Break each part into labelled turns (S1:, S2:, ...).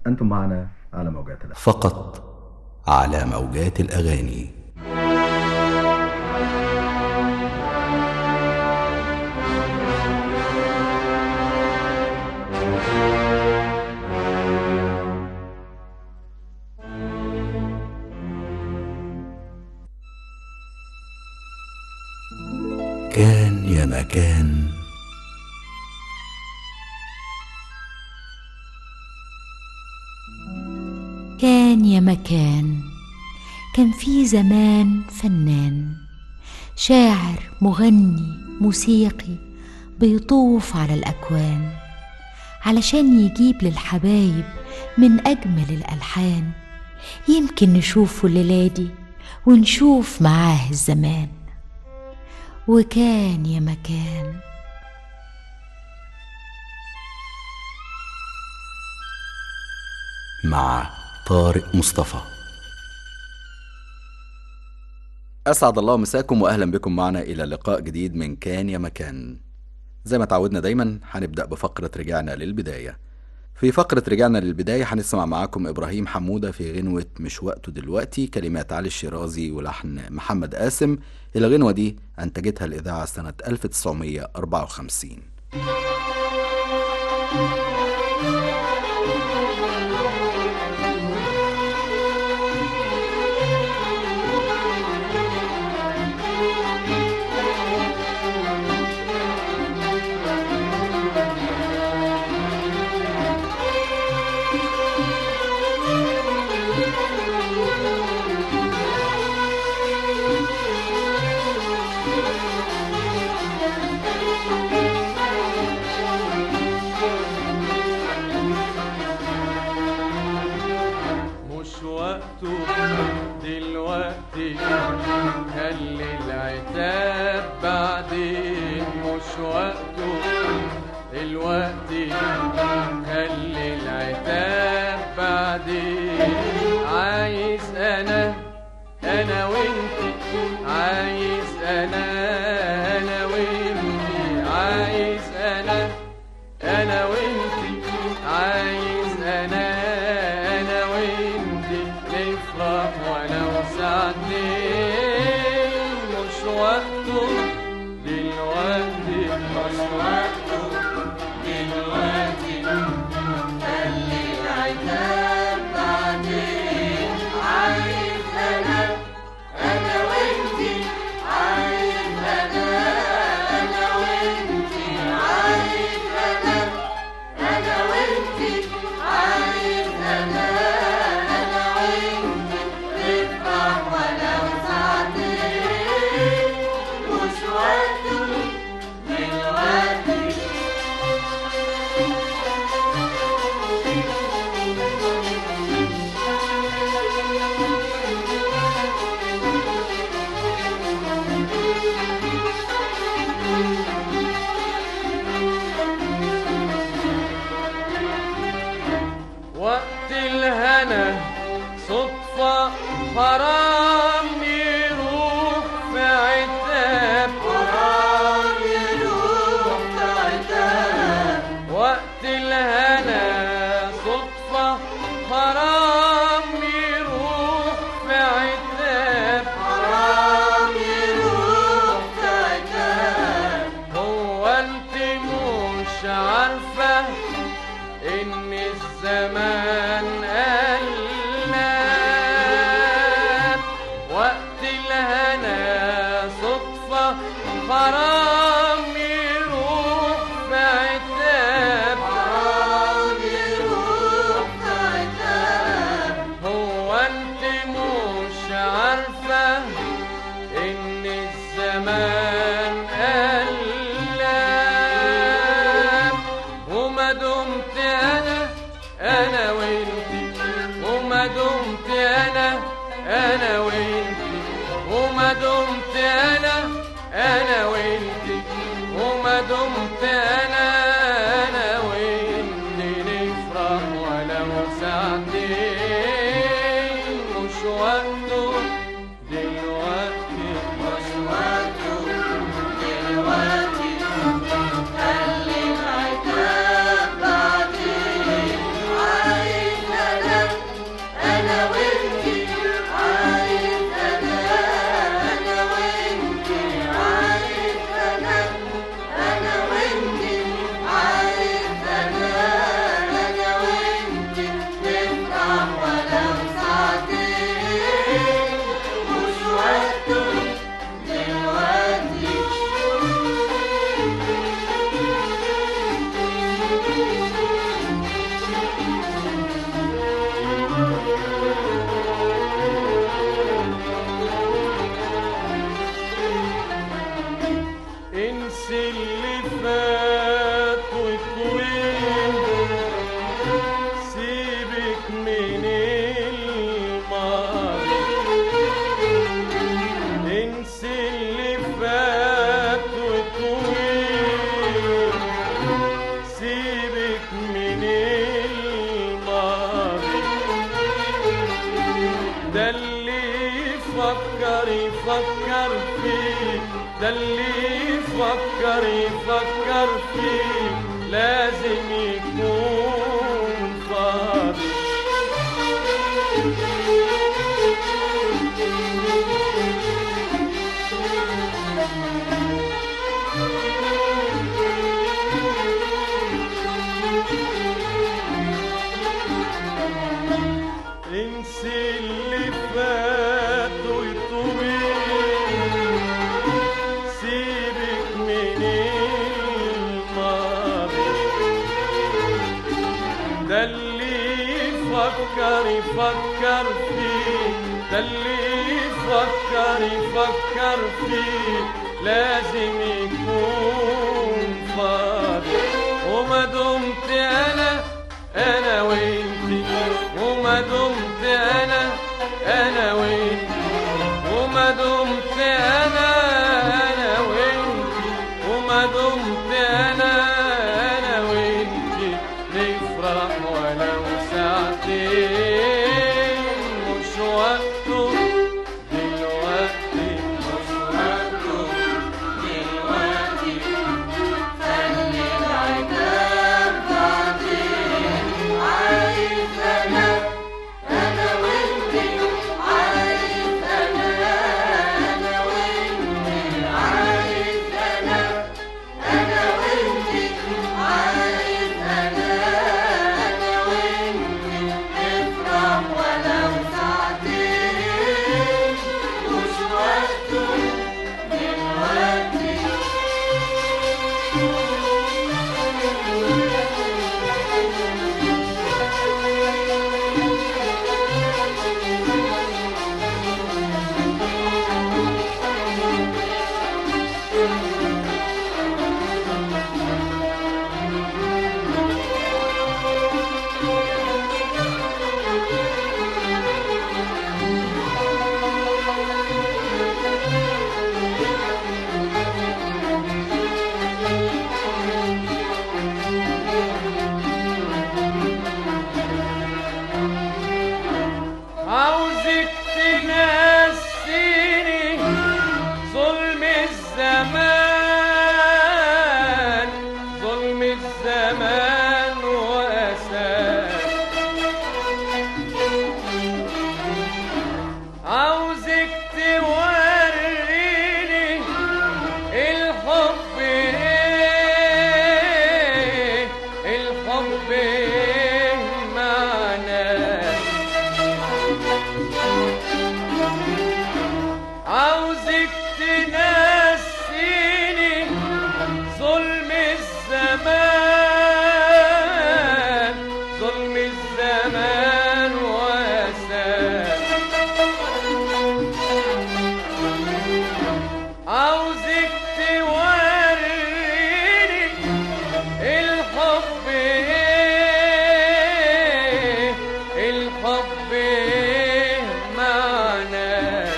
S1: أنتم معنا على موجات الأغاني
S2: فقط على موجات الأغاني كان يا مكان
S3: كان يا مكان كان في زمان فنان شاعر مغني موسيقي بيطوف على الأكوان علشان يجيب للحبايب من أجمل الألحان يمكن نشوفه الليلة دي ونشوف معاه الزمان وكان يا مكان
S2: مع طارق مصطفى
S4: أسعد الله مساكم وأهلا بكم معنا إلى لقاء جديد من كان يا مكان زي ما تعودنا دايما هنبدأ بفقرة رجعنا للبداية في فقرة رجعنا للبداية هنسمع معاكم إبراهيم حمودة في غنوة مش وقته دلوقتي كلمات علي الشيرازي ولحن محمد قاسم الغنوة دي أنتجتها الإذاعة سنة 1954
S5: مش وقته دلوقتي خلي العتاب بعدين مش وقته دلوقتي خلي العتاب بعدين عايز انا انا وانتي عايز انا انا وانتي عايز انا انا وانتي عايز انا انا وانتي نفرح ولو ساعتين مش وقته دلوقتي مش وقته دلوقتي خلي العتاب بعدين عايز انا انا وانتي عايز انا انا وانتي عايز انا انا وانتي عايز انا انا وانتي نفرح ولو ساعتين مش وقته دلوقتي وقت الهنا صدفة حرام يروح في عتاب حرام يروح في عتاب وقت الهنا صدفة حرام يروح في عتاب حرام يروح في عتاب هو انت مش عارفه إن الزمان قلب وقت الهنا صدفة حرام يروح في عتاب حرام يروح في عتاب هو انت مش عارفة إن الزمان قلب وما دمت انا انا وانتي وما دمت انا انا وانتي وما دمت انا انا وانتي وما دمت انا انا وانتي نفرح ولو ساعتين مش وقته دلوقتي مش وقته دلوقتي خلي العتاب بعدين عايز من الماضي انسي اللي فات وطويل سيبك من الماضي ده اللي يفكر يفكر فيه ده اللي يفكر يفكر فيه لازم يكون فاضي انسي اللي فات ويطويل سيبك من الماضي ده اللي يفكر يفكر فيه ده اللي يفكر يفكر فيه لازم يكون فاضي وما دمت انا انا وانتي وما دمت انا انا وانتي وما دمت انا انا وانتي وما دمت انا انا وانتي نفرح ولو ساعتين مش وقته دلوقتي مش وقته دلوقتي خلي العتاب بعدين عايز انا انا وانتي عايز انا انا وانتي عايز انا انا وانتي عايز انا انا وانتي نفرح ولو ساعتين مش وقته دلوقتي عاوزك تنسيني ظلم الزمان ظلم الزمان وأساه عاوزك توريني الحب ايه الحب ايه معناه عاوزك تنسيني ظلم الزمان ظلم الزمان واساه عاوزك توريني الحب ايه الحب ايه معناه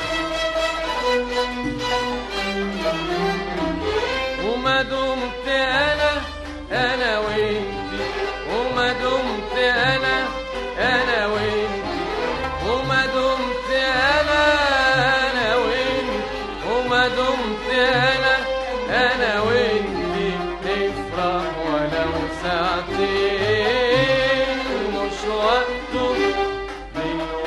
S5: وما دمت انا انا وانتي وما دمت انا انا وانتي وما دمت انا انا وانتي وما دمت انا انا وانتي نفرح ولو ساعتين مش وقته دلوقتي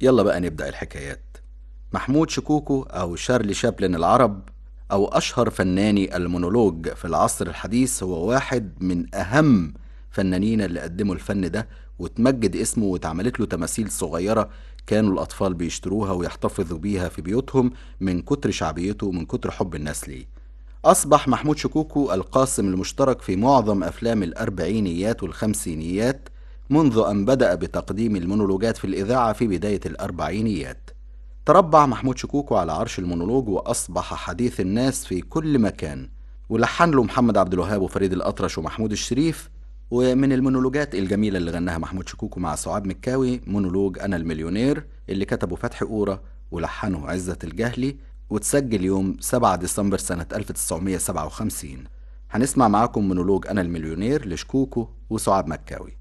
S4: يلا بقى نبدأ الحكايات محمود شكوكو أو شارلي شابلن العرب أو أشهر فناني المونولوج في العصر الحديث هو واحد من أهم فنانين اللي قدموا الفن ده وتمجد اسمه واتعملت له تماثيل صغيرة كانوا الأطفال بيشتروها ويحتفظوا بيها في بيوتهم من كتر شعبيته ومن كتر حب الناس ليه أصبح محمود شكوكو القاسم المشترك في معظم أفلام الأربعينيات والخمسينيات منذ أن بدأ بتقديم المونولوجات في الإذاعة في بداية الأربعينيات تربع محمود شكوكو على عرش المونولوج وأصبح حديث الناس في كل مكان ولحن له محمد عبد الوهاب وفريد الأطرش ومحمود الشريف ومن المونولوجات الجميلة اللي غناها محمود شكوكو مع سعاد مكاوي مونولوج أنا المليونير اللي كتبه فتحي قورة ولحنه عزة الجهلي وتسجل يوم 7 ديسمبر سنة 1957 هنسمع معاكم مونولوج أنا المليونير لشكوكو وسعاد مكاوي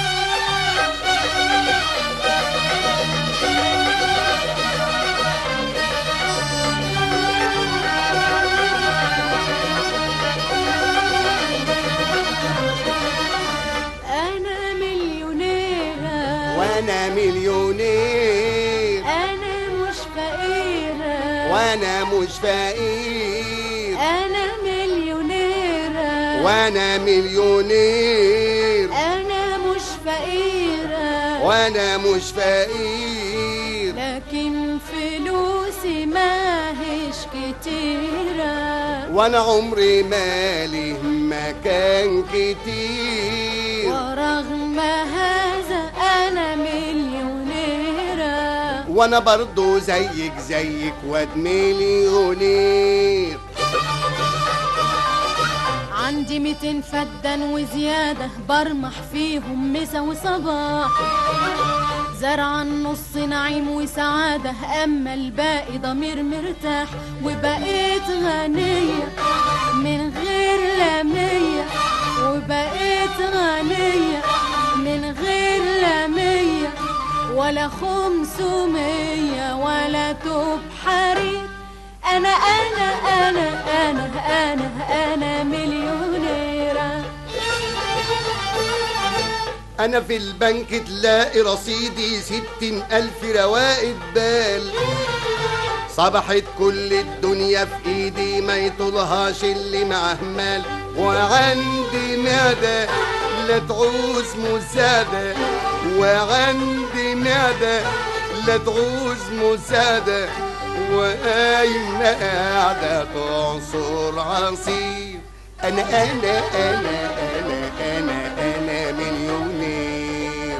S6: أنا مليونيرة
S7: وانا مليونير
S6: أنا مش فقيرة
S7: وانا مش فقير
S6: أنا مليونيرة
S7: وانا مليونير
S6: أنا مش فقيرة
S7: وانا مش فقير
S6: لكن فلوسي ما هيش كتيرة
S7: وانا عمري مالي مكان كتير
S6: ورغم هذا أنا مليونيرة
S7: وانا برضو زيك زيك واد مليونير
S6: عندي ميتين فدان وزيادة برمح فيهم مسا وصباح زرع النص نعيم وسعادة أما الباقي ضمير مرتاح وبقيت غنية من غير لمية وبقيت غنية من غير لمية ولا خمسمية ولا توب حرير أنا أنا أنا أنا أنا أنا مليونيرة
S7: انا في البنك تلاقي رصيدي ستين الف روائد بال صبحت كل الدنيا في ايدي ما يطولهاش اللي معاه مال وعندي معدة لا تعوز مساعدة وعندي معدة لا تعوز مساعدة وقايمة قاعدة تعصر عصير أنا أنا أنا أنا أنا أنا مليونير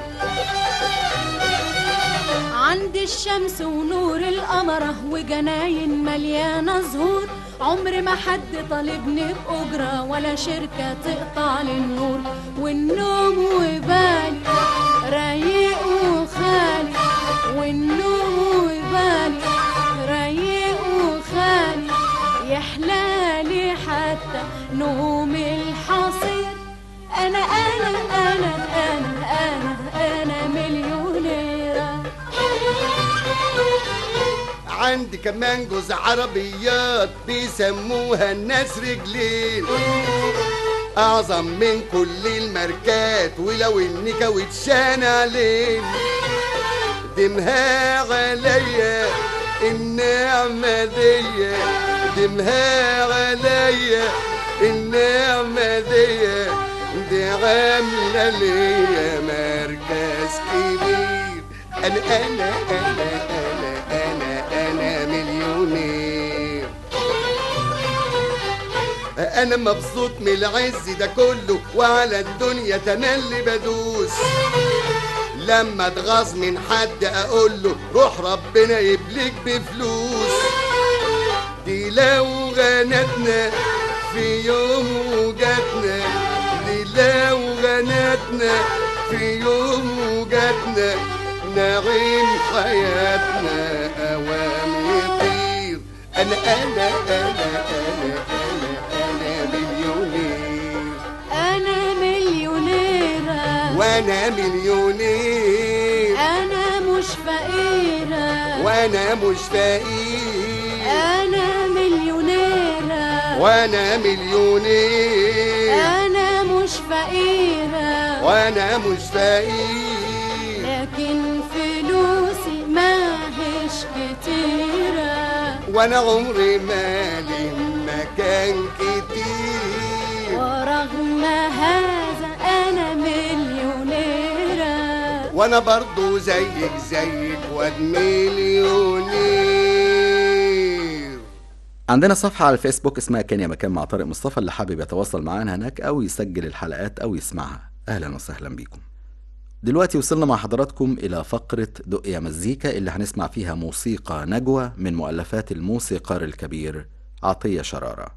S6: عندي الشمس ونور القمرة وجناين مليانة زهور عمر ما حد طالبني بأجرة ولا شركة تقطع لي النور والنوم وبالي رايق وخالي والنوم وبالي رايق وخالي يحلالي حتى نوم الحصير أنا أنا أنا أنا أنا أنا مليونيرة
S7: عندي كمان جوز عربيات بيسموها الناس رجلين أعظم من كل الماركات ولو إني كاوتشان علين دمها عليا النعمة دي دمها عليا النعمة دي دي عاملة ليا مركز كبير أنا أنا أنا أنا أنا أنا مليونير أنا مبسوط من العز ده كله وعلى الدنيا تملي بدوس لما اتغاظ من حد اقول له روح ربنا يبليك بفلوس دي لو غنتنا في يوم وجاتنا دي لو غنتنا في يوم وجاتنا نعيم حياتنا اوام يطير انا انا انا انا انا انا مليونير
S6: أنا مليونيرة
S7: وانا مليونير
S6: أنا مش فقيرة
S7: وانا مش فقير
S6: أنا مليونيرة
S7: وانا مليونير
S6: أنا مش فقيرة
S7: وانا مش فقير
S6: لكن فلوسي ما كتيرة
S7: وانا عمري مالي مكان كتير
S6: ورغم هذا أنا مليونيرة
S7: وانا برضو زيك زيك واد مليونير
S4: عندنا صفحة على الفيسبوك اسمها كان يا مكان مع طارق مصطفى اللي حابب يتواصل معانا هناك أو يسجل الحلقات أو يسمعها أهلا وسهلا بيكم دلوقتي وصلنا مع حضراتكم إلى فقرة دق يا مزيكا اللي هنسمع فيها موسيقى نجوى من مؤلفات الموسيقار الكبير عطية شرارة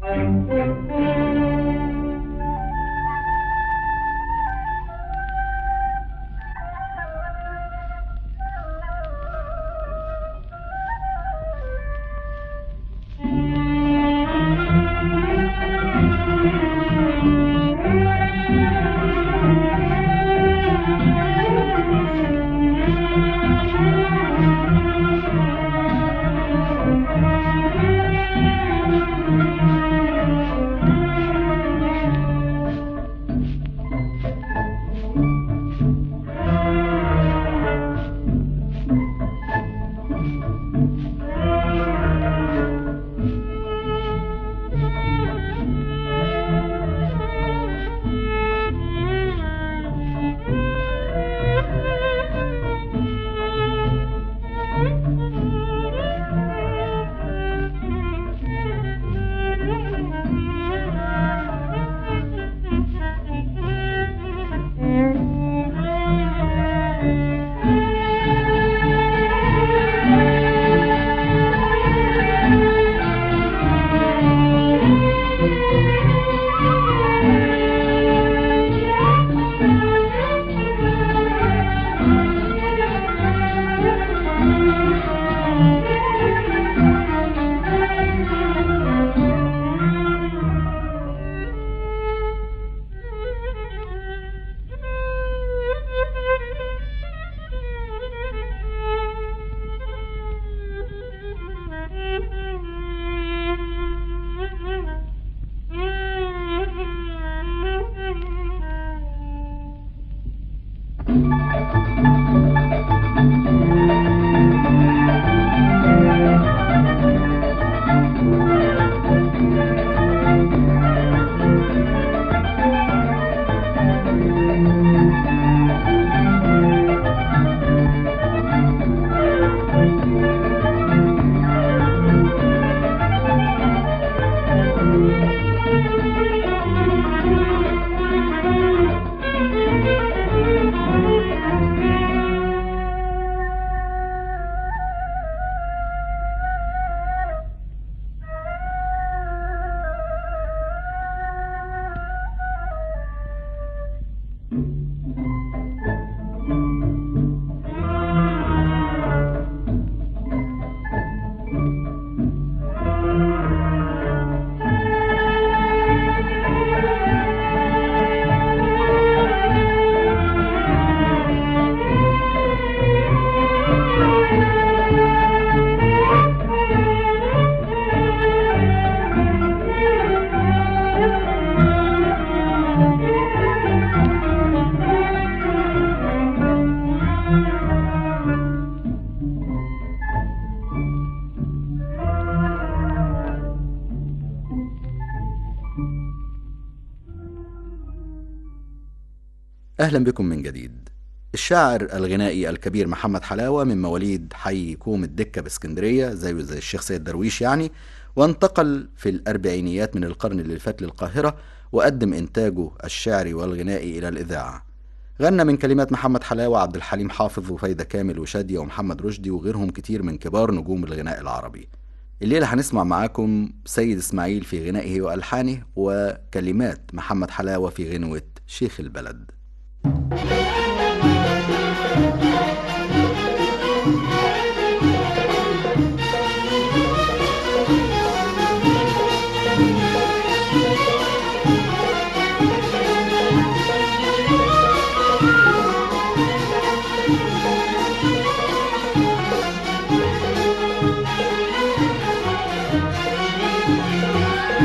S4: أهلا بكم من جديد الشاعر الغنائي الكبير محمد حلاوة من مواليد حي كوم الدكة باسكندرية زيه زي الشيخ سيد درويش يعني وانتقل في الأربعينيات من القرن اللي فات للقاهرة وقدم إنتاجه الشعري والغنائي إلى الإذاعة غنى من كلمات محمد حلاوة عبد الحليم حافظ وفايدة كامل وشادية ومحمد رشدي وغيرهم كتير من كبار نجوم الغناء العربي الليلة هنسمع معاكم سيد إسماعيل في غنائه وألحانه وكلمات محمد حلاوة في غنوة شيخ البلد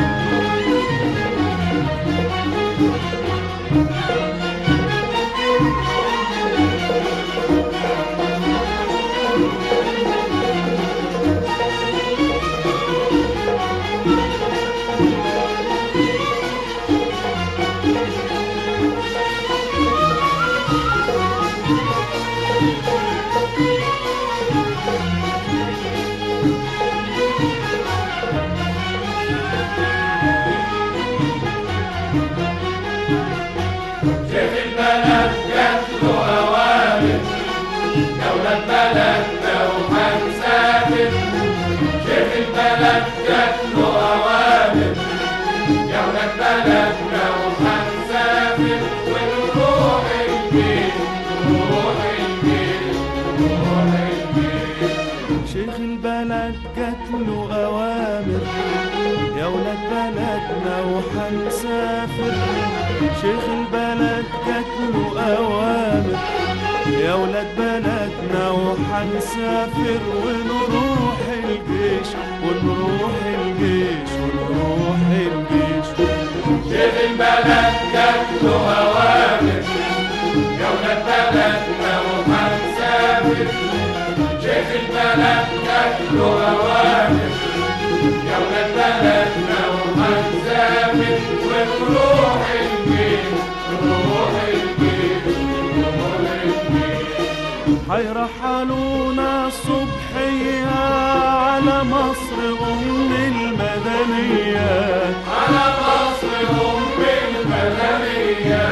S6: Thank
S5: بلدنا وهنسافر شيخ البلد جات له أوامر يا ولاد بلدنا وهنسافر ونروح البيت نروح البيت نروح البيت
S8: شيخ البلد جات له أوامر يا ولاد بلدنا وحنسافر شيخ البلد جات له أوامر يا ولاد بلدنا وحنسافر ونروح الجيش ونروح الجيش ونروح الجيش
S5: شيخ البلد جات له أوامر يا ولاد بلدنا وهنسافر شيخ البلد جات له أوامر يا ولاد بلدنا وهنسافر ونروح البيت نروح البيت نروح البيت
S8: هيرحلونا الصبحية على مصر أم المدنية
S5: على مصر أم المدنية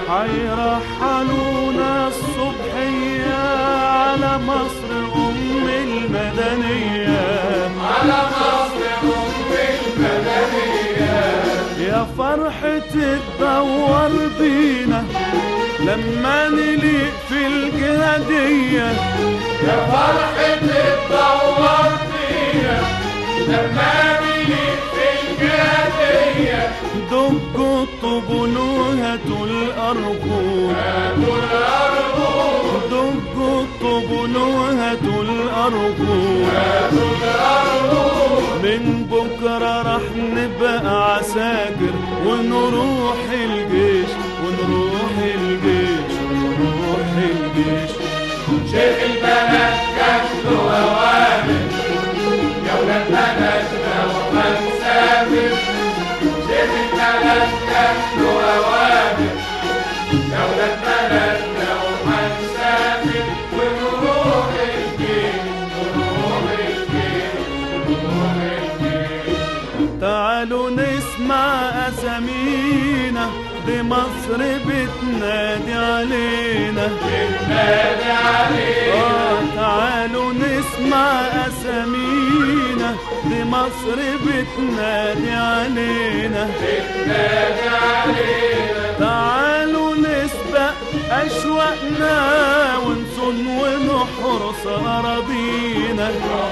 S8: هيرحلونا الصبحية على مصر أم المدنية
S5: على مصر أم المدنية
S8: يا فرحة تدور بينا لما نليق في الجهادية
S5: يا فرحة تدور فينا لما نليق في الجهادية
S8: دقوا الطبل وهاتوا الأرجل
S5: هاتوا الأرجل
S8: دقوا الطبل وهاتوا الأرجل
S5: هاتوا الأرجل
S8: من بكرة راح نبقى عساكر ونروح الجيش ونروح الجيش ونروح الجيش
S5: شيخ البلد جات له أوامر يا ولاد بلدنا وهنسافر شيخ البلد جات له أوامر يا ولاد بلدنا وهنسافر ونروح الجيش نروح الجيش نروح الجيش
S8: تعالوا نسمع أسامينا دي مصر بتنادي علينا
S5: نادي عليه
S8: آه تعالوا نسمع أسامينا دي مصر بتنادي علينا
S5: نادي علينا
S8: تعالوا نسبق أشواقنا ونصون ونحرس أراضينا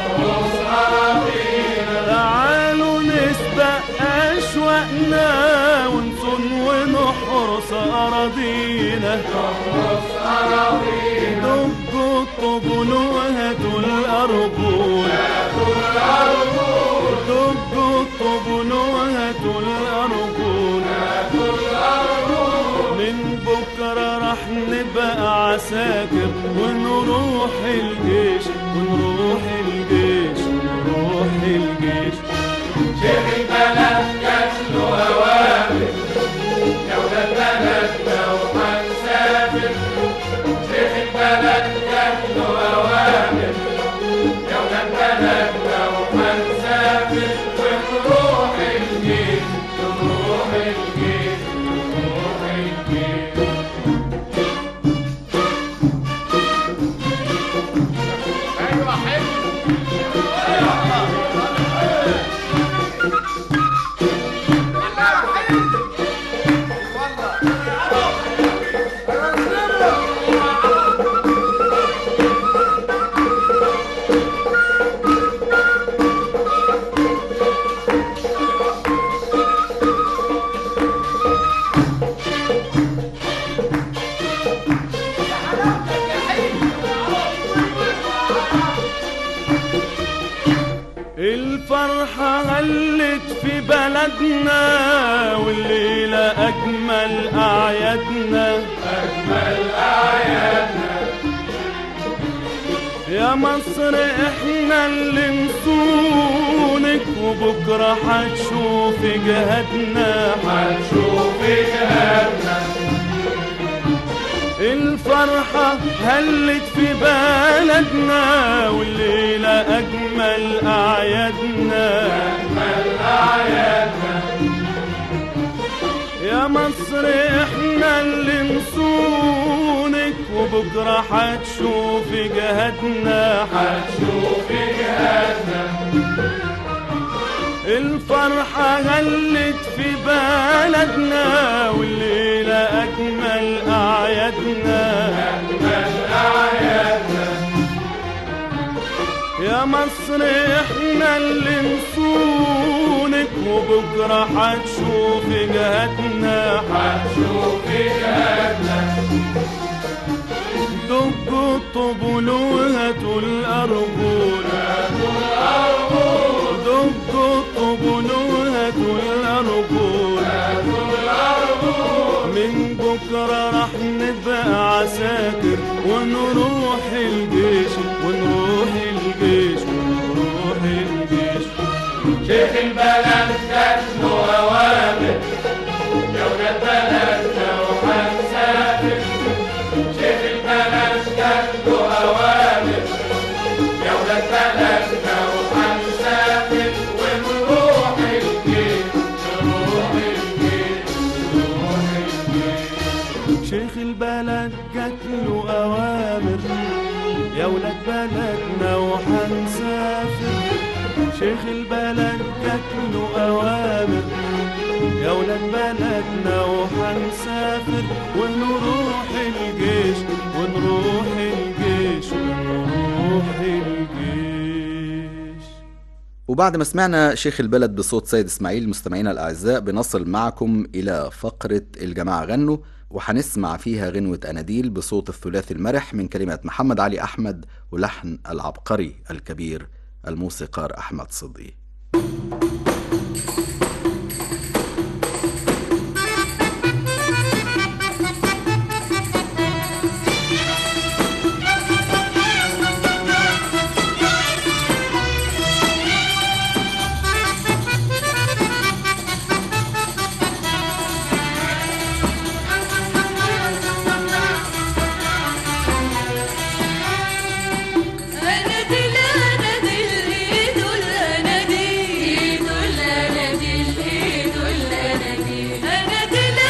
S8: تعالوا نسبق أشواقنا ونصون ونحرس أراضينا دقوا الطبل وهاتوا الأرجل دقوا الطبل وهاتوا الأرجل من بكرة راح نبقى عساكر ونروح الجيش ونروح الجيش ونروح الجيش
S5: شيخ البلد جات له أوامر يا ولاد بلدنا وهنسافر شيخ البلد جات له أوامر يا ولاد بلدنا وهنسافر ونروح الجيش نروح الجيش نروح الجيش أيوة حلو
S8: الفرحة هلت في بلدنا والليلة أجمل أعيادنا
S5: أجمل أعيادنا
S8: يا مصر احنا اللي نصونك وبكرة هتشوف جهادنا
S5: هنشوف جهادنا
S8: الفرحة هلت في بلدنا والليلة أجمل أعيادنا
S5: أجمل أعيادنا
S8: يا مصر احنا اللي نصونك وبكرة حتشوفي جهتنا
S5: هتشوفي جهازنا
S8: الفرحة هلت في بلدنا والليلة أجمل أعيادنا
S5: أجمل أعيادنا
S8: يا مصر احنا اللي نصونك وبكرة حتشوفي جهتنا
S5: هتشوفي جهازنا
S8: دقوا الطبول وهاتوا الأرجل دقوا الطبول وهاتوا الأرجل من بكرة راح نبقى عساكر ونروح الجيش ونروح الجيش ونروح الجيش
S5: شيخ البلد جات له أوامر يا ولاد بلدنا وهنسافر شيخ البلد جات له أوامر يا ولاد بلدنا وهنسافر ونروح الجيش نروح الجيش نروح الجيش
S8: شيخ البلد جات له أوامر يا ولاد بلدنا وحنسافر شيخ البلد جات له أوامر يا ولاد بلدنا وحنسافر ونروح الجيش ونروح الجيش ونروح الجيش
S4: وبعد ما سمعنا شيخ البلد بصوت سيد اسماعيل مستمعينا الاعزاء بنصل معكم الى فقره الجماعه غنوا وهنسمع فيها غنوه اناديل بصوت الثلاثي المرح من كلمات محمد علي احمد ولحن العبقري الكبير الموسيقار احمد صدقي
S6: أناديل أناديل إيد الأناديل إيد الأناديل إيد الأناديل أناديل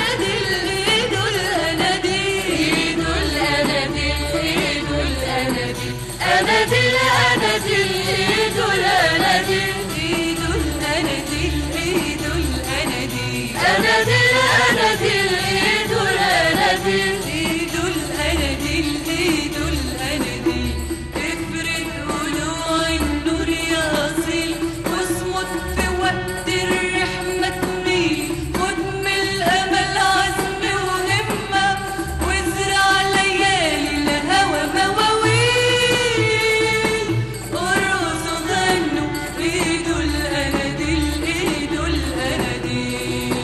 S6: أناديل إيد الأناديل إيد الأناديل أناديل أناديل إيد الأناديل إيد الأناديل إيد الأناديل أناديل أناديل إيد الأناديل إيد الأناديل إيد الأناديل افرد ضلوع النور يا أصيل واصمت في وقت الريح ما تميل خد من الأمل عزم وهمة وازرع ليالي الهوى مواويل ارقصوا غنوا ايدوا الأناديل ايدوا الأناديل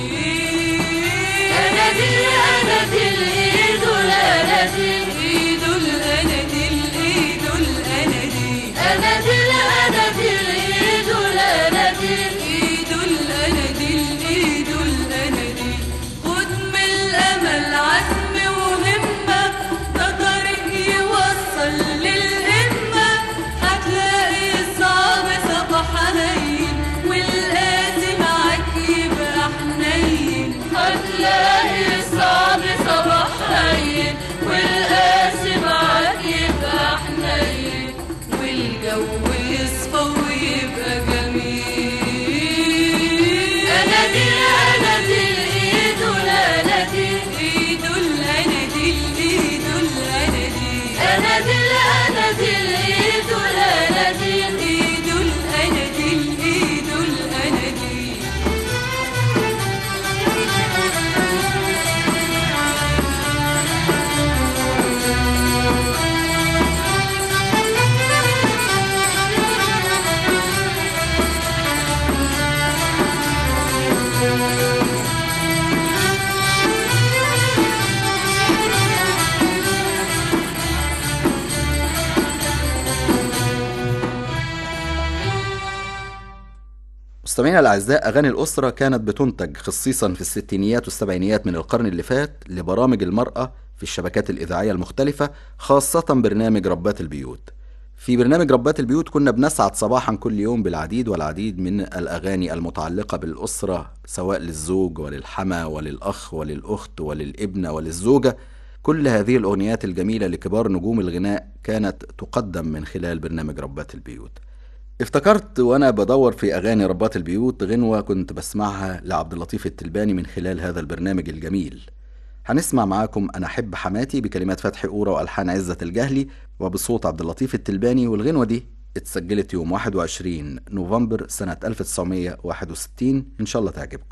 S6: أناديل أناديل ايدوا الأناديل ايدوا الأناديل ايدوا الأناديل أناديل أناديل ايدوا الأناديل ايدوا الأناديل ايدوا الأناديل خد من الأمل عزم وهمة ده طريق يوصل للهمة هتلاقي الصعب صباح هين والقاسي معاك يبقى حنين هتلاقي الصعب صباح هين والقاسي معاك يبقى حنين والجو يصفى ويبقى جميل أناديل أناديل إيدو الأناديل إيدو الأناديل إيدو الأناديل أناديل أناديل إيدو الأناديل إيدو الأناديل إيدو الأناديل
S4: مستمعينا الاعزاء اغاني الاسره كانت بتنتج خصيصا في الستينيات والسبعينيات من القرن اللي فات لبرامج المراه في الشبكات الاذاعيه المختلفه خاصه برنامج ربات البيوت في برنامج ربات البيوت كنا بنسعد صباحا كل يوم بالعديد والعديد من الأغاني المتعلقة بالأسرة سواء للزوج وللحما وللأخ وللأخت وللابنة وللزوجة كل هذه الأغنيات الجميلة لكبار نجوم الغناء كانت تقدم من خلال برنامج ربات البيوت افتكرت وانا بدور في اغاني ربات البيوت غنوه كنت بسمعها لعبد اللطيف التلباني من خلال هذا البرنامج الجميل هنسمع معاكم انا احب حماتي بكلمات فتحي قوره والحان عزه الجهلي وبصوت عبد اللطيف التلباني والغنوه دي اتسجلت يوم 21 نوفمبر سنه 1961 ان شاء الله تعجبكم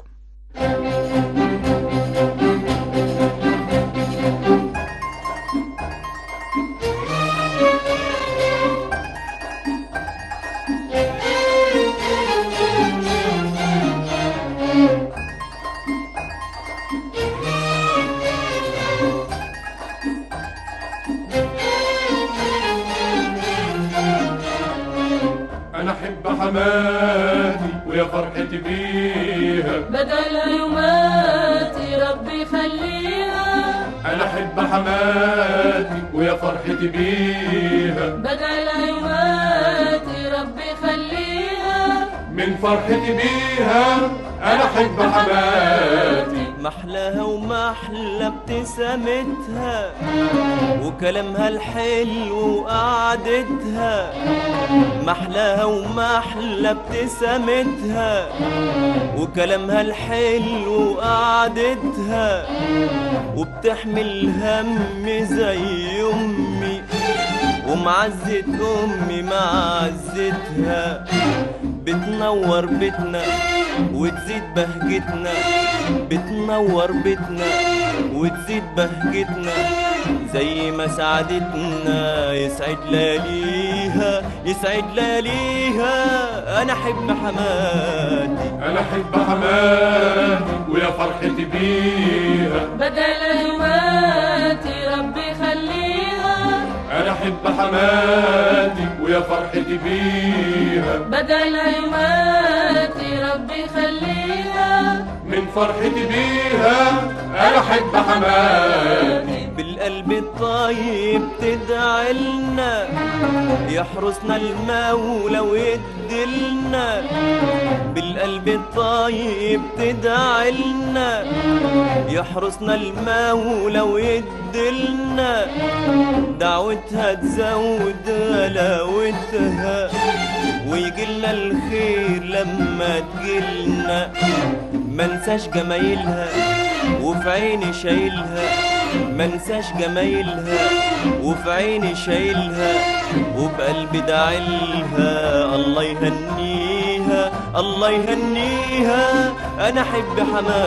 S5: انا احب حماتي ويا فرحتي بيها
S6: بدل يوماتي ربي خليها
S5: انا احب حماتي ويا فرحتي بيها
S6: بدل يوماتي ربي خليها
S5: من فرحتي بيها انا احب حماتي
S9: محلاها ومحلى ابتسامتها وكلامها الحلو وقعدتها محلاها ومحلى ابتسامتها وكلامها الحلو وقعدتها وبتحمل هم زي امي ومعزة امي معزتها بتنور بيتنا وتزيد بهجتنا بتنور بيتنا وتزيد بهجتنا زي ما سعادتنا يسعد لياليها يسعد لياليها انا احب حماتي
S5: انا احب حماتي ويا فرحتي بيها
S6: بدل يوماتي ربي خليها
S5: انا احب حماتي ويا فرحتي بيها
S6: بدل يوماتي ربي خليها
S5: من فرحتي بيها انا احب حماتي
S9: بالقلب الطيب تدعي لنا يحرسنا المولى ويدلنا بالقلب الطيب تدعي لنا يحرسنا المولى ويدلنا دعوتها تزود غلاوتها ويجيلنا الخير لما تجيلنا منساش جمايلها وفي عيني شايلها منساش جمايلها وفي عيني شايلها وبقلبي داعلها الله يهنيها الله يهنيها انا احب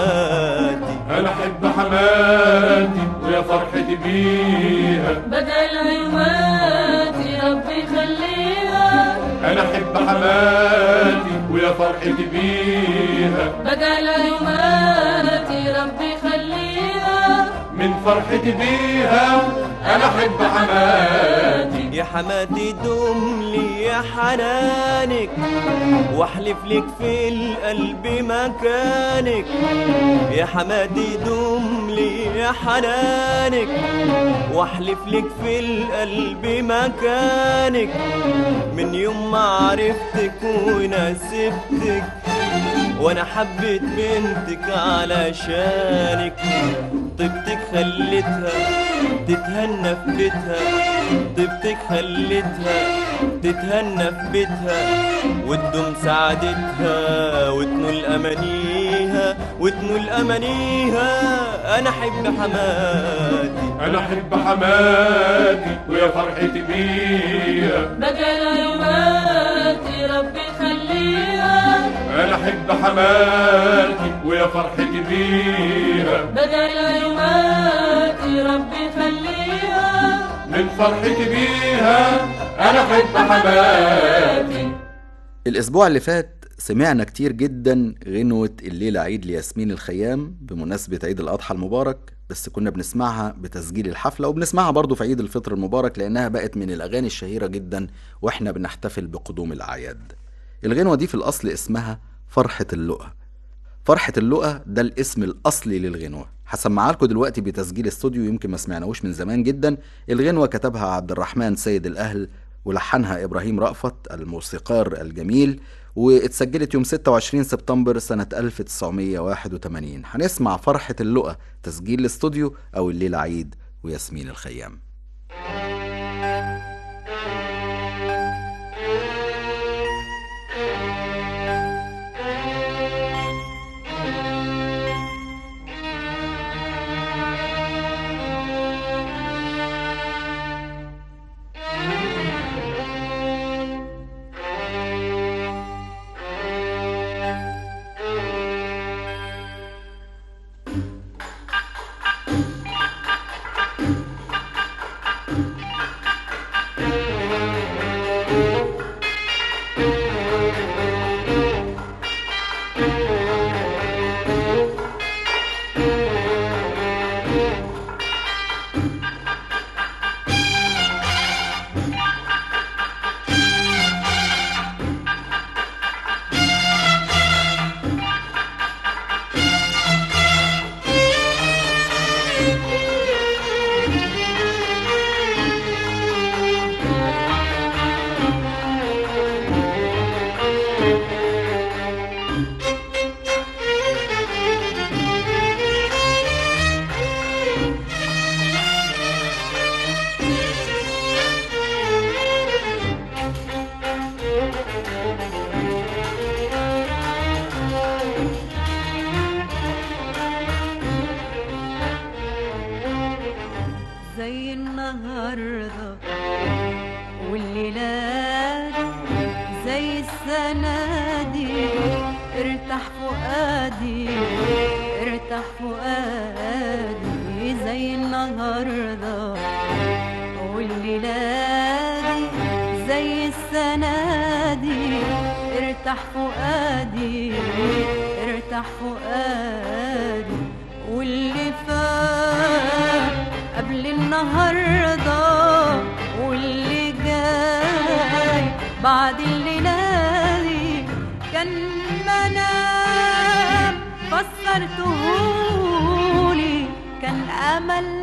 S9: حماتي
S5: انا احب حماتي ويا فرحتي بيها
S6: بدل يوماتي ربي خليها
S5: انا احب حماتي ويا فرحتي بيها
S6: بدل يوماتي ربي خليها
S5: من فرحتي بيها انا احب حماتي
S9: يا حماتي دوم لي يا حنانك واحلف لك في القلب مكانك يا حماتي دوم لي يا حنانك واحلف لك في القلب مكانك من يوم ما عرفتك ونسبتك وانا حبيت بنتك علشانك طيبتك خلتها تتهنى في بيتها طيبتك خلتها تتهنى في بيتها وتدوم سعادتها وتنول امانيها وتنول امانيها انا احب حماتي
S5: انا احب حماتي ويا فرحتي بيها
S6: بدل يوماتي ربي خليها
S5: انا احب حماتي ويا فرحتي بيها
S6: بدل يوماتي ربي خليها
S5: من فرحتي بيها انا احب حماتي
S4: الأسبوع اللي فات سمعنا كتير جدا غنوة الليلة عيد لياسمين الخيام بمناسبة عيد الأضحى المبارك بس كنا بنسمعها بتسجيل الحفلة وبنسمعها برضو في عيد الفطر المبارك لأنها بقت من الأغاني الشهيرة جدا وإحنا بنحتفل بقدوم الأعياد الغنوة دي في الأصل اسمها فرحة اللقا فرحة اللقا ده الاسم الأصلي للغنوة هسمعها لكم دلوقتي بتسجيل استوديو يمكن ما سمعناهوش من زمان جدا الغنوة كتبها عبد الرحمن سيد الأهل ولحنها إبراهيم رأفت الموسيقار الجميل واتسجلت يوم 26 سبتمبر سنة 1981 هنسمع فرحة اللقا تسجيل الاستوديو أو الليلة عيد وياسمين الخيام
S10: زي النهاردة والليلات زي السنة دي ارتاح فؤادي ارتاح فؤادي زي النهاردة والليلات زي السنة دي ارتاح فؤادي ارتاح فؤادي واللي فات قبل النهاردة واللي جاي بعد الليلة دي كان منام فسرتهولي كان أمل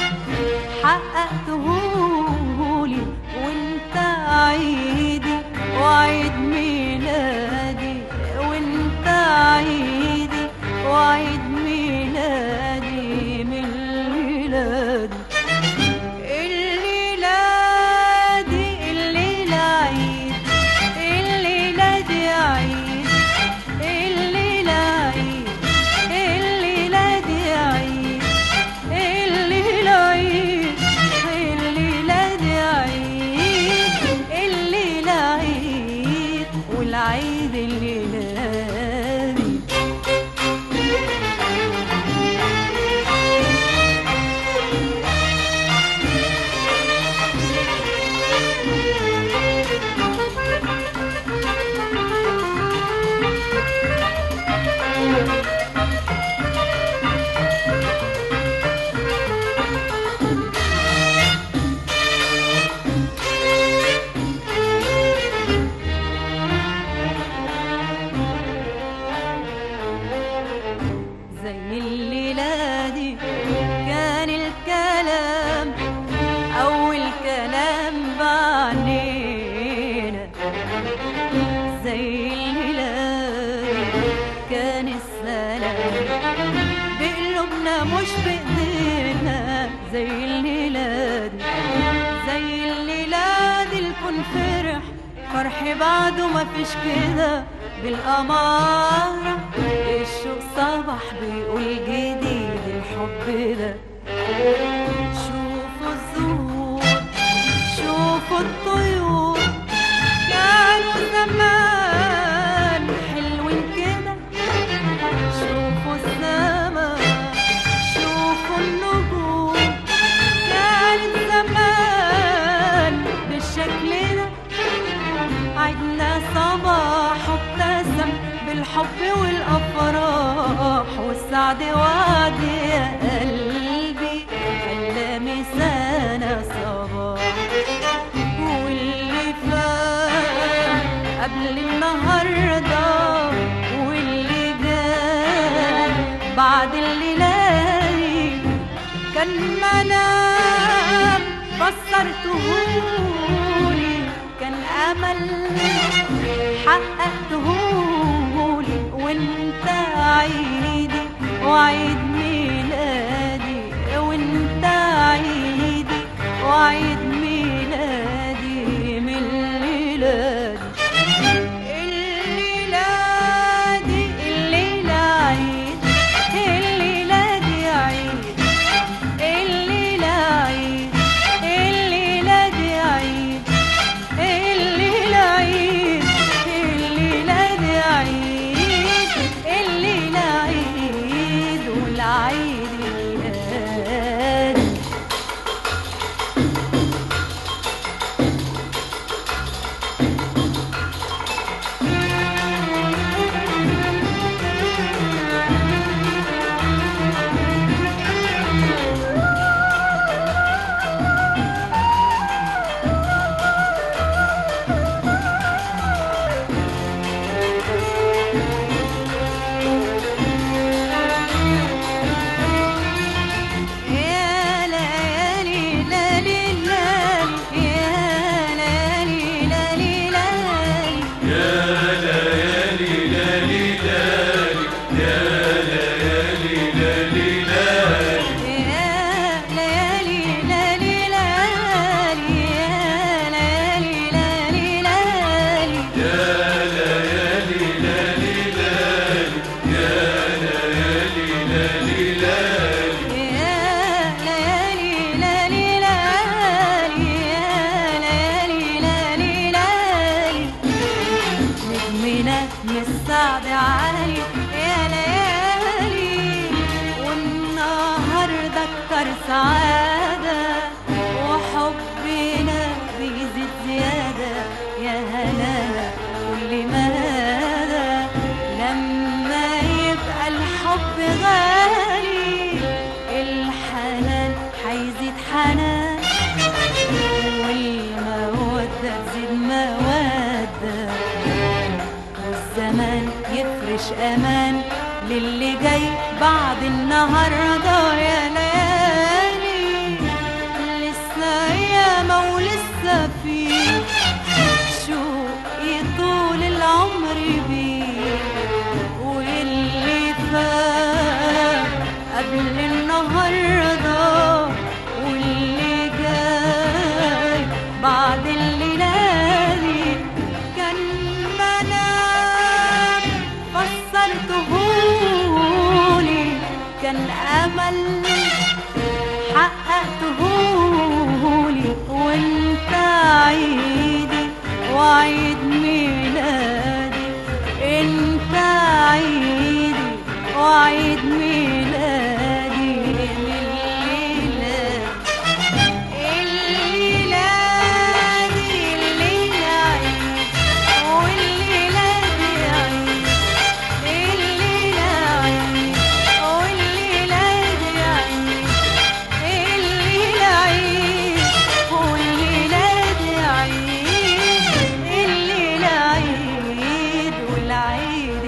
S10: حققتهولي وانت عيدي وعيد ميلادي وانت عيدي وعيد ميلادي من ميلادي الليلة دي الليلة عيد الليلة دي عيد الليلة عيد الليلة دي عيد الليلة عيد الليلة دي عيد الليلة عيد والعيد الليلة دي زي الليلة دي كان الكلام أول كلام بعنينا زي الليلة دي كان السلام بقلوبنا مش بإيدينا زي الليلة دي زي الليلة دي الكون فرح فرح بعده ما فيش كده بالأمارة الشوق صبح بيقول جديد الحب ده شوفوا الزهور شوفوا الطيور كانوا زمان حلوين كده شوفوا السما شوفوا النجوم كانت زمان بالشكل ده عدنا صباح ابتسم بالحب والافراح والسعد وعد يا قلبي خلى مسانا صباح واللي فات قبل النهارده واللي جاي بعد الليالي كان منام فسرتهولي كان أمل حققتهولي وانت عيدي وعيد ميلادي وانت عيدي وعيد ميلادي من ليلادي الليلة دي الليلة عيد الليلة دي عيد الليلة عيد الليلة دي عيد الليلة عيد الليلة دي عيد الليلة عيد والعيد الهادي يا ليالي لالي لالي يا ليالي لالي لالي يا ليالي لالي لالي يا ليالي لالي لالي يا ليالي لالي لالي يا ليالي لالي لالي نجمنا من السعد عالي يا ليالي والنهارده اكتر سعادة وحبنا بيزيد زيادة يا هنانا كل مدى لما يبقى الحب غالي الحنان هيزيد حنان والمودة تزيد مودة والزمان يفرش امان للي جاي بعد النهارده يا ليالي لسه ياما ولسه في شوق يطول العمر بيه واللي فات قبل النهارده واللي جاي بعد الليله دي كان منام فسرتهولي كان امل حققتهولي وانت عيدي وعيد ميلادي انت عيدي وعيد ميلادي الليلة الليلة دي الليلة عيد والليلة دي عيد الليلة عيد والليلة دي عيد الليلة عيد والليلة دي عيد الليلة عيد والعيد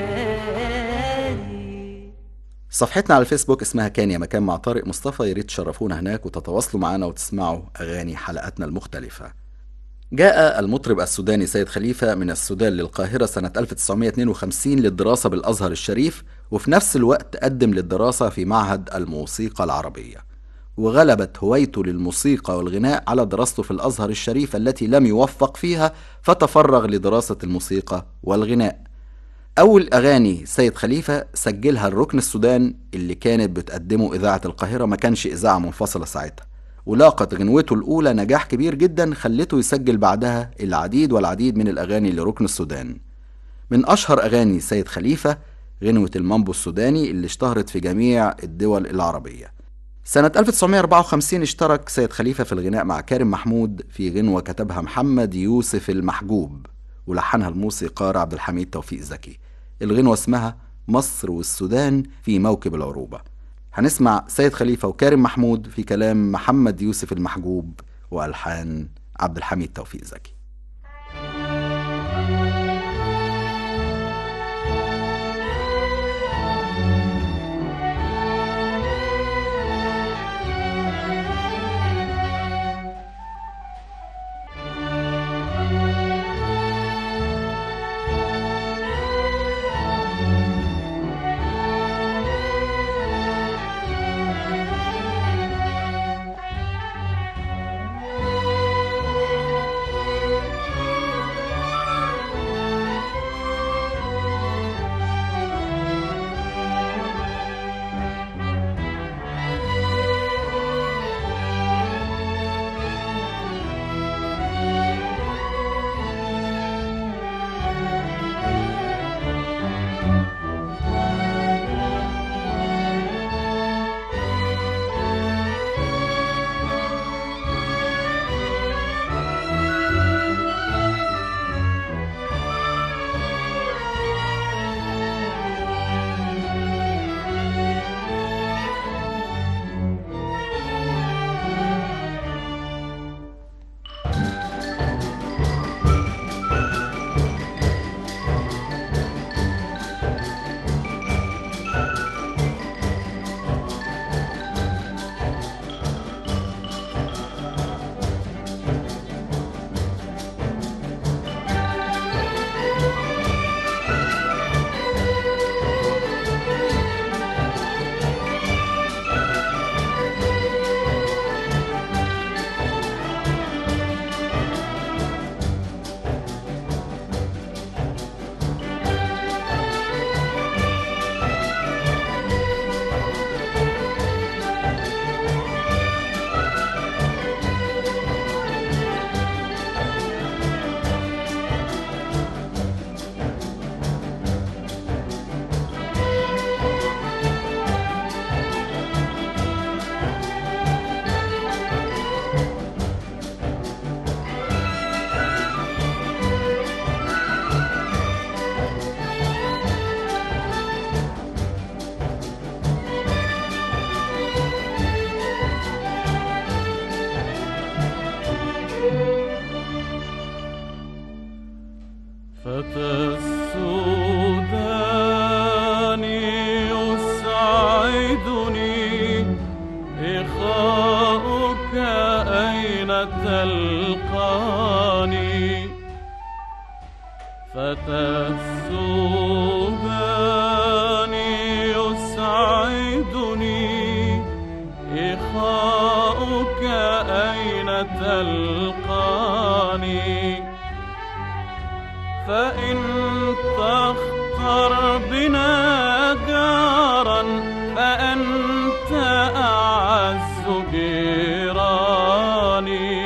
S10: الهادي
S4: صفحتنا على الفيسبوك اسمها كان يا مكان مع طارق مصطفى يا ريت تشرفونا هناك وتتواصلوا معنا وتسمعوا أغاني حلقاتنا المختلفة جاء المطرب السوداني سيد خليفة من السودان للقاهرة سنة 1952 للدراسة بالأزهر الشريف وفي نفس الوقت قدم للدراسة في معهد الموسيقى العربية وغلبت هوايته للموسيقى والغناء على دراسته في الأزهر الشريف التي لم يوفق فيها فتفرغ لدراسة الموسيقى والغناء أول أغاني سيد خليفة سجلها الركن السودان اللي كانت بتقدمه إذاعة القاهرة ما كانش إذاعة منفصلة ساعتها ولاقت غنوته الأولى نجاح كبير جدا خلته يسجل بعدها العديد والعديد من الأغاني لركن السودان من أشهر أغاني سيد خليفة غنوة المامبو السوداني اللي اشتهرت في جميع الدول العربية سنة 1954 اشترك سيد خليفة في الغناء مع كارم محمود في غنوة كتبها محمد يوسف المحجوب ولحنها الموسيقار عبد الحميد توفيق زكي الغنوة اسمها مصر والسودان في موكب العروبة هنسمع سيد خليفة وكارم محمود في كلام محمد يوسف المحجوب وألحان عبد الحميد توفيق زكي
S8: فتى السودان يسعدني إخاؤك أين تلقاني فتى السودان يسعدني إخاؤك أين تلقاني فإن تختر بنا جارا فأنت أعز جيراني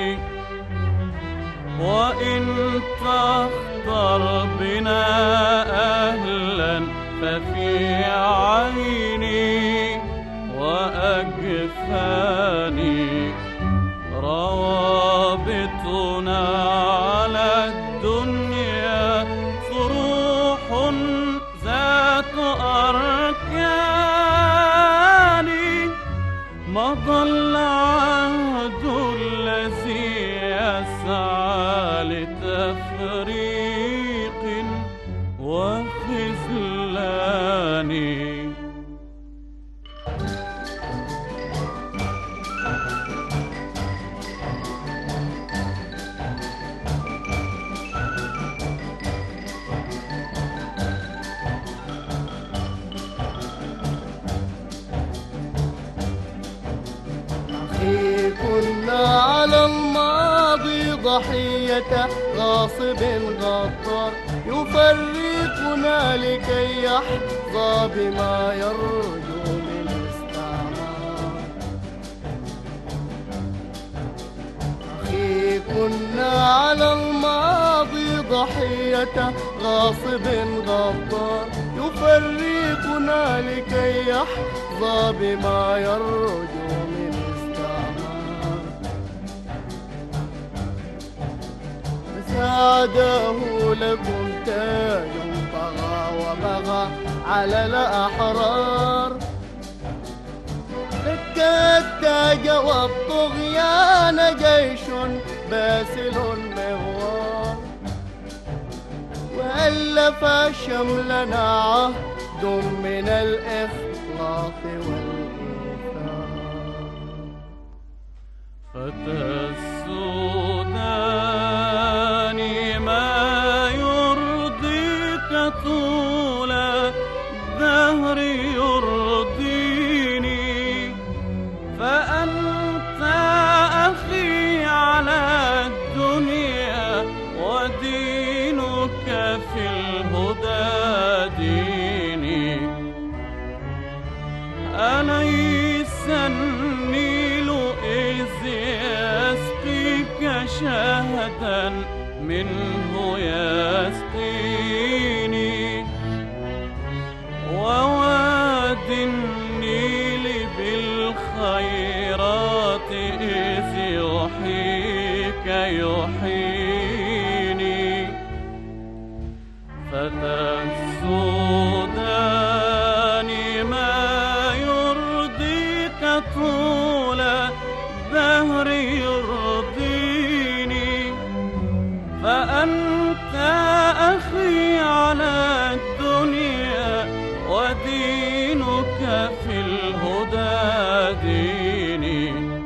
S8: وإن تختر بنا أهلا ففي عيني وأجفاني روابطنا على الدنيا صروح ذات أركان مضى العهد الذي يسعى لتفريق وخذلان
S11: أخي كنا على الماضي ضحية غاصب غدار يفرقنا لكي يحظى بما يرجو من استعمار أخي كنا على الماضي ضحية غاصب غدار يفرقنا لكي يحظى بما يرجو من استعمار زاده لكم تاج طغى وبغى على الأحرار لك التاج والطغيان جيش باسل مغوار وألف شملنا عهد من الإخلاص والإيثار
S8: فتى السودان ما يرضيك طول الدهر يرضيني فأنت أخي على الدنيا ودينك في الهدى ديني أليس النيل إذ يسقيك شهدا منه يسقيني وواد النيل بالخيرات إذ يحييك يحييني فتى السودان ما يرضيك طول الدهر يرضيني فأنت أخي على الدنيا ودينك في الهدى ديني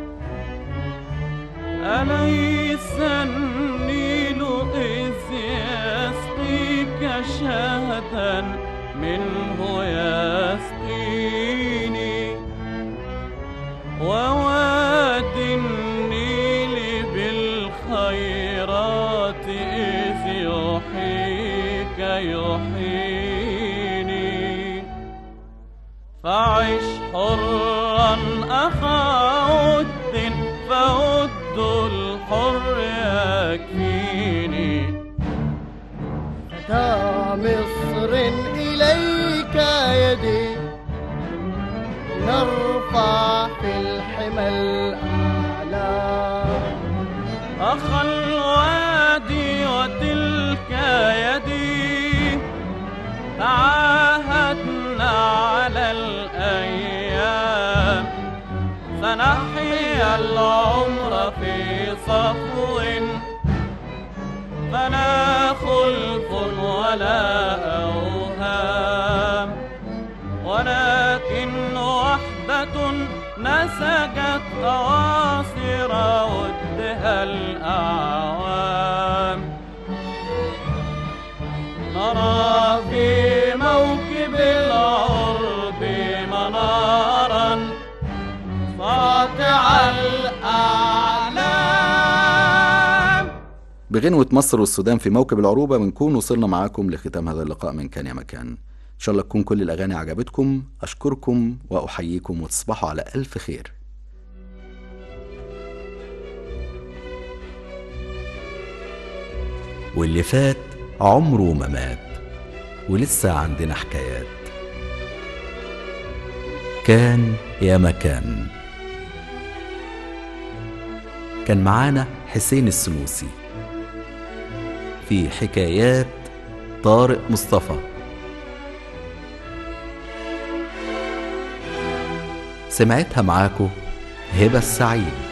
S8: أليس النيل إذ يسقيك شهدا منه يسقيني وواد النيل بالخيرات إذ يحييك يحييني فعش حرا أخا ود فود الحر يكفيني
S11: فتى مصر إليك يدي نرفع في الحمى الأعلى
S8: أخا الوادي وتلك يدي تعاهدنا على الأيام فنحيا العمر في صفو فلا خلف ولا أوهام ولكن وحدة نسجت أواصر ودها الأعوام نرى في موكب العرب منارا ساطع الأعلام
S4: بغنوة مصر والسودان في موكب العروبة بنكون وصلنا معاكم لختام هذا اللقاء من كان يا مكان إن شاء الله تكون كل الأغاني عجبتكم أشكركم وأحييكم وتصبحوا على ألف خير
S2: واللي فات عمره ما مات ولسه عندنا حكايات كان يا مكان كان معانا حسين السنوسي في حكايات طارق مصطفى سمعتها معاكو هبة السعيد